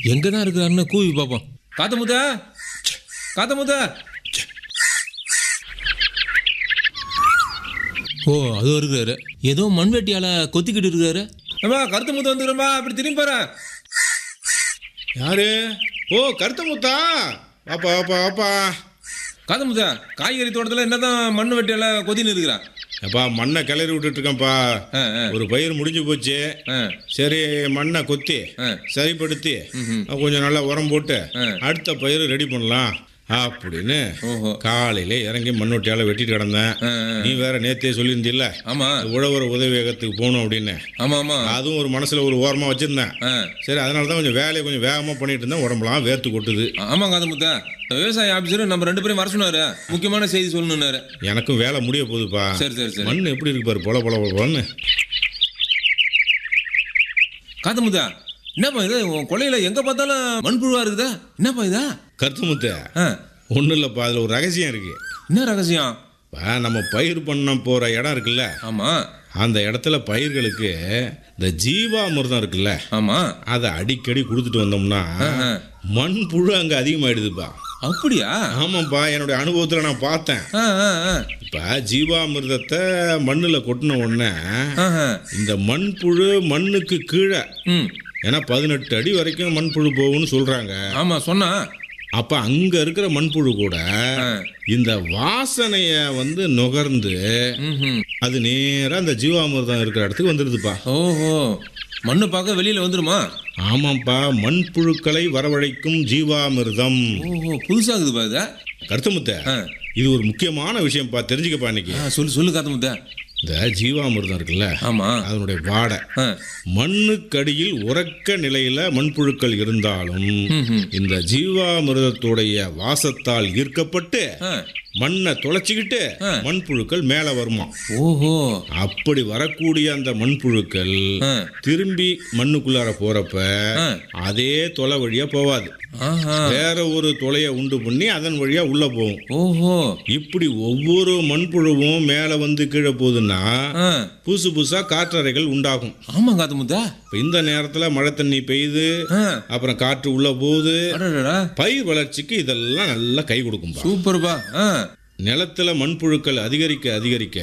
எங்கே தான் இருக்கிறாருன்னு கூவி பார்ப்போம் காத்த முத்த காத்த முத்த ஓ அது இருக்கிறாரு ஏதோ மண்வெட்டியால கொத்திக்கிட்டு இருக்காரு ஏமா கருத்து முத்த வந்துக்கிறோம்பா அப்படி திரும்பி பாரு யாரு ஓ கருத்த முத்தா வாப்பா வாப்பா வாப்பா காத்த முத்த காய்கறி தோட்டத்தில் என்னதான் மண் வெட்டியால கொத்தின்னு இருக்கிறான் எப்பா மண்ணை கிளறி விட்டுட்டு இருக்கேன்ப்பா ஆ ஆ ஒரு பயிர் முடிஞ்சு போச்சு ஆ சரி மண்ணை கொத்தி ஆ. சரிப்படுத்தி ம்ஹும். கொஞ்சம் நல்லா உரம் போட்டு ஆ. அடுத்த பயிர் ரெடி பண்ணலாம் அப்படின்னு ஓஹோ காலையில இறங்கி மண்வெட்டியால வெட்டிட்டு கிடந்தேன் ஆ ஆ. நீ வேற நேத்தே சொல்லியிருந்தில்ல ஆமா உழவர் உதவியகத்துக்கு போகணும் அப்படின்னு ஆமா ஆமா அதுவும் ஒரு மனசுல ஒரு ஓரமா வச்சிருந்தேன் ஆ சரி அதனால தான் கொஞ்சம் வேலையை கொஞ்சம் வேகமா பண்ணிட்டு இருந்தேன் உடம்புலாம் வேர்த்து கொட்டுது ஆமா காத முத்த விவசாய ஆபீசர் நம்ம ரெண்டு பேரும் வர சொன்னாரு முக்கியமான செய்தி சொல்லணும்னாரு எனக்கும் வேலை முடிய போகுதுப்பா சரி சரி சரி மண் எப்படி இருக்கு பாரு பொல பொல பொலன்னு காத்தமுத்தா என்னப்பா இது உன் கொலையில எங்க பார்த்தாலும் மண்புழுவா இருக்குதா என்னப்பா இதா கருத்து முத்த ஆ, ஒன்றும் இல்லைப்பா அதில் ஒரு ரகசியம் இருக்கு என்ன ரகசியம் இப்போ நம்ம பயிர் பண்ண போகிற இடம் இருக்குல்ல ஆமா அந்த இடத்துல பயிர்களுக்கு இந்த ஜீவாமிர்தம் இருக்குல்ல ஆமா அதை அடிக்கடி கொடுத்துட்டு வந்தோம்னா ஆ. மண் புழு அங்கே அதிகமாயிடுதுப்பா அப்படியா ஆமாப்பா என்னுடைய அனுபவத்தில் நான் பார்த்தேன் ஆ, ஆ, ஆ. இப்போ ஜீவாமிர்தத்தை மண்ணில் கொட்டின உடனே ஆஹா. இந்த மண்புழு மண்ணுக்கு கீழே ம் ஏன்னா பதினெட்டு அடி வரைக்கும் மண்புழு போகும்னு சொல்கிறாங்க ஆமா சொன்னா அப்போ அங்கே இருக்கிற மண்புழு கூட ஆ. இந்த வாசனையை வந்து நுகர்ந்து ம்ஹும். அது நேராக அந்த ஜீவாமிர்தம் இருக்கிற இடத்துக்கு வந்துடுதுப்பா ஓஹோ மண்ணு பார்க்க வெளியில வந்துருமா ஆமாப்பா மண்புழுக்களை வரவழைக்கும் ஜீவாமிர்தம் ஓஹோ புதுசாகுதுப்பா இது கருத்தமுத்த ஆ. இது ஒரு முக்கியமான விஷயம்ப்பா தெரிஞ்சுக்கப்பா இன்னைக்கு ஆ, சொல்லு சொல்லு காத்தமுத்தா இந்த ஜீவாமிர்தம் இருக்குல்ல ஆமா அதனுடைய வாடை ஆ. மண்ணுக்கடியில் உறக்க நிலையில மண்புழுக்கள் இருந்தாலும் ம்ஹும். இந்த ஜீவாமிர்தத்துடைய வாசத்தால் ஈர்க்கப்பட்டு ஆ. மண்ணை தொலைச்சிக்கிட்டு ஆ. மண்புழுக்கள் மேலே வருமா ஓஹோ அப்படி வரக்கூடிய அந்த மண்புழுக்கள் ஆ. திரும்பி மண்ணுக்குள்ளார போறப்ப ஆ. அதே தொலை வழியா போவாது ஆஹா வேற ஒரு தொலையை உண்டு பண்ணி அதன் வழியா உள்ள போகும் ஓஹோ இப்படி ஒவ்வொரு மண்புழுவும் மேலே வந்து கீழே போகுதுன்னா ஆ. புதுசு புதுசா காற்றறைகள் உண்டாகும் ஆமா காத்தமுத்தா இப்ப இந்த நேரத்துல மழை தண்ணி பெய்யுது ஆ. அப்புறம் காற்று உள்ள போகுது அடடடா பயிர் வளர்ச்சிக்கு இதெல்லாம் நல்லா கை கொடுக்கும்பா சூப்பர்ப்பா ஆ நிலத்துல மண்புழுக்கள் அதிகரிக்க அதிகரிக்க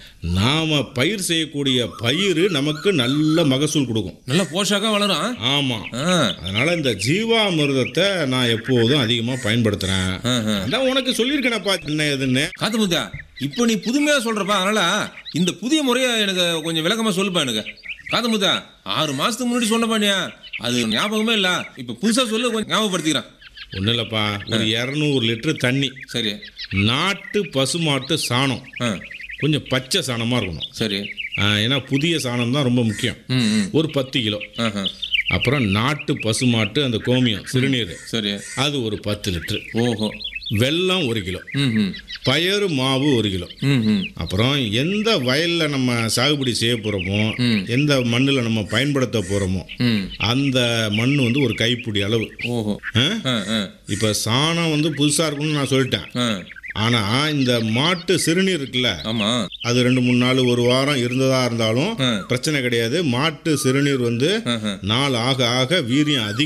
நாம பயிர் செய்யக்கூடிய பயிர் நமக்கு நல்ல மகசூல் கொடுக்கும் நல்ல போஷாக்கா வளரும் ஆமா ஆ அதனால இந்த ஜீவாமிர்தத்தை நான் எப்போதும் அதிகமா பயன்படுத்துறேன் ஆஹா. அதான் உனக்கு சொல்லியிருக்கேனப்பா என்ன ஏதுன்னு காத்தமுத்தா இப்போ நீ புதுமையா சொல்றப்பா அதனால இந்த புதிய முறையை எனக்கு கொஞ்சம் விளக்கமா சொல்லுப்பா எனக்கு காத்தமுத்தா ஆறு மாசத்துக்கு முன்னாடி சொன்னப்பா நீ அது ஞாபகமே இல்ல இப்போ புதுசா சொல்லு கொஞ்சம் ஞாபகப்படுத்திக்கிறேன் ஒன்றும் இல்லைப்பா ஒரு இரநூறு லிட்டர் தண்ணி சரி நாட்டு பசுமாட்டு சாணம் ஆ கொஞ்சம் பச்சை சாணமாக இருக்கணும் சரி ஆ, ஏன்னா புதிய சாணம் தான் ரொம்ப முக்கியம் ம் ம் ஒரு பத்து கிலோ ஆஹா அப்புறம் நாட்டு பசுமாட்டு அந்த கோமியம் சிறுநீர் சரி அது ஒரு பத்து லிட்டரு ஓஹோ வெல்லம் ஒரு கிலோ ம் ம் பயறு மாவு ஒரு கிலோ ம் ம் அப்புறம் எந்த வயலில் நம்ம சாகுபடி செய்ய போகிறோமோ ம். எந்த மண்ணில் நம்ம பயன்படுத்த போகிறோமோ ம் அந்த மண் வந்து ஒரு கைப்பிடி அளவு ஓஹோ ஆ? ஆ ஆ இப்போ சாணம் வந்து புதுசாக இருக்கும்னு நான் சொல்லிட்டேன் ஆ ஆனால் இந்த மாட்டு சிறுநீர் இருக்குல்ல ஆமா அது ரெண்டு மூணு நாள் ஒரு வாரம் இருந்ததா இருந்தாலும் ஆ. பிரச்சனை கிடையாது மாட்டு சிறுநீர் வந்து ஆஹா நாள் ஆக ஆக வீரியம் அதிகம்